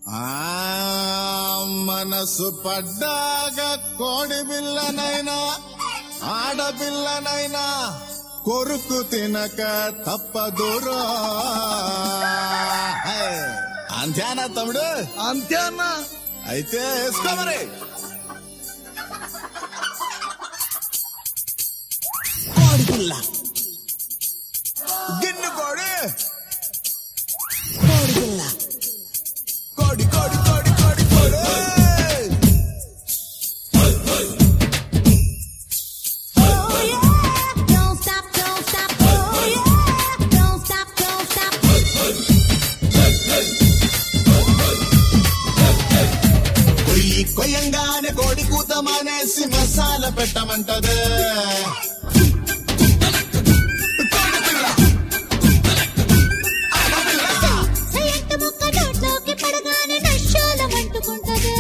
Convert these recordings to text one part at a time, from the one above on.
ఆ మనసు పడ్డాక కోడి బిల్లనైనా ఆడపిల్లనైనా కొరుకు తినక తప్పదురో హే, అంతేనా తమ్ముడు అంతే అన్నా అయితే వేసుకో మరి కోడి పిల్ల గిన్నె కోడి కోడి పిల్ల కోడి కోడి కోడి కోడి కోడి Oh yeah, don't stop, don't stop. Oh yeah, don't stop, don't stop. కొయ్యి కొయ్యంగానే కోడి కూత మానేసి మసాలా పెట్టమంటదే కోడి పిల్ల. ఆడపిల్ల. సయ్యంట ముక్క నోట్లోకి పడగానే నష్టాలం అంటుకుంటదే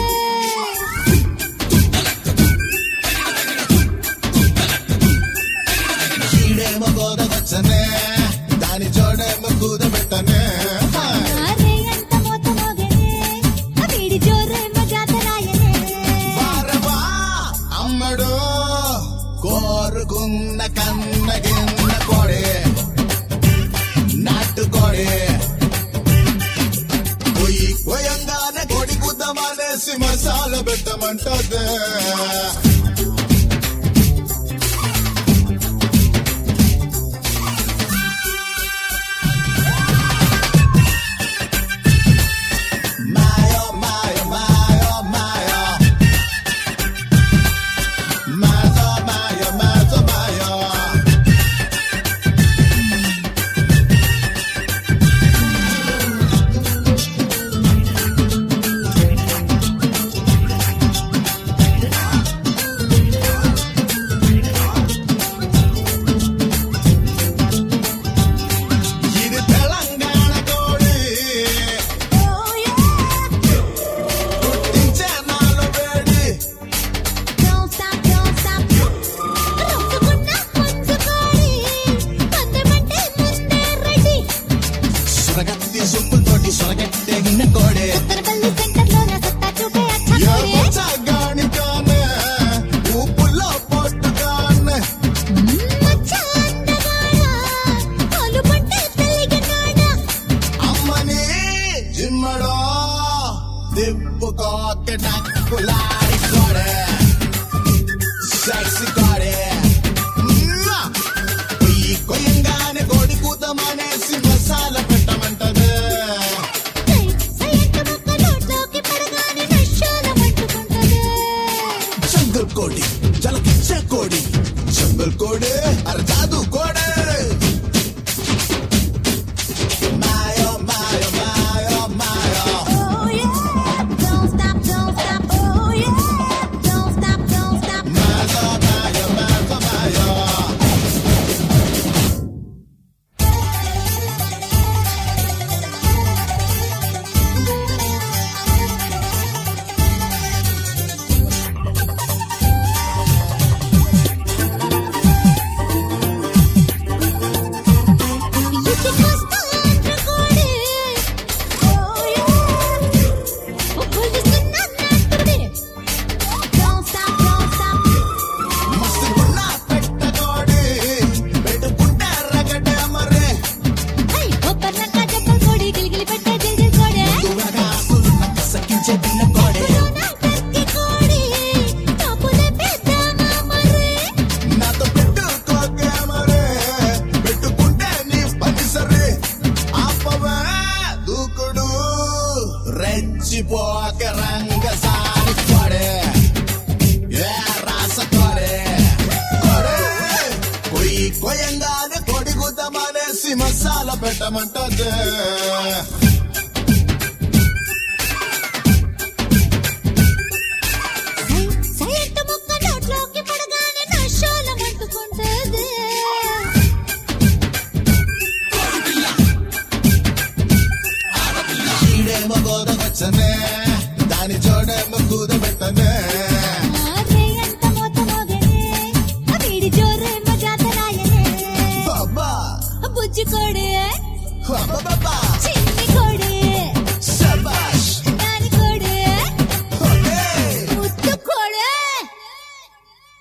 ఈడేమో గోదవచ్చనే దాని జోడేమో కూదబెట్టనే నారే అంత మోత మోగనే ఆ వీడి జోరే మజాతరాయనే వారవా అమ్మడు కోరుకున్న కన్న గిన్న కోడే నాటుకోడే పొయ్యి కొయ్యంగానే కొడి కుద్దమానేసి masala పెట్టమంటదే Mayo, Mayo, Mayo, Mayo. Mayo, Mayo, Mayo, Mayo. ఇది తెలంగాణ కోడి Oh yeah, పుట్టించే నాలో వేడి don't stop, don't stop. రొక్కుకున్న పుంజుకోడి పందెమంటే ముందే రెడీ సొరగత్తి సొప్పుతోటి సొరగట్టెగిన కోడే ఉత్తరపల్లి సెంటర్లో నా సత్తా చూపే అచ్చకోడి గానికానే ఊపుల్లో పొట్టుగానే మచ్చ అందగాడా పాలు పంటే తెలియనాడా అమ్మని జిమ్మడో దిప్పుకోక డక్కులాడి కోడే సెక్సీ కోడే మ్మ్. పొయ్యి కొయ్యంగానే కోడి కూతమనేసి మసాలా పెట్టమంటదే సయ్యంట ముక్క నోట్లోకి పడగానే నష్టాలం అంటుకుంటదే జంగల్ కోడి జలకిచ్చే కోడి జంగల్ కోడి అరే జాదు కోడి మాయో మాయో మాయో మాయో Oh yeah, don't stop, don't stop. Oh yeah, don't stop, don't stop. మాయో మాయో మాయో మాయో ఇటుకొస్తా ఆంధ్రకోడి. Oh yeah, ఒప్పులుస్తున్నా నాటుడి. Don't stop, don't stop. మస్తుకున్న పెట్ట కోడి పెట్టుకుంటే రగడే మరే Hey, ఒప్పర్లంక చెప్పల్ కోడి, గిలిగిలి పెట్టే జిల్జిల్ కోడి. తువగా సున్న కసకించే పిల్ల కోడి కరోనా టర్కీ కోడి, కాపులే పెద్దామా మరి. నాతో పెట్టుకోకే మరే పెట్టుకుంటే నీ పని సరే ఆపవే దూకుడు రెచ్చిపోక రంగసారి కొడే ఏ రాస కొడే కొడే కొయ్యి కొయ్యంగానే కొడి గుద్దమనేసి మసాలా పెట్టమంటదే సై- సైంటు ముక్క నోట్లోకి పడగానే నష్టాలం అంటుకుంటది. ఈడేమో గోదవచ్చనే దాని జోడేమో కూదబెట్టనే ఆరే అంత మోత మోగనే, ఆ వీడి జోరే మజాతరాయనే. బాబా బుజ్జి కోడి బాబా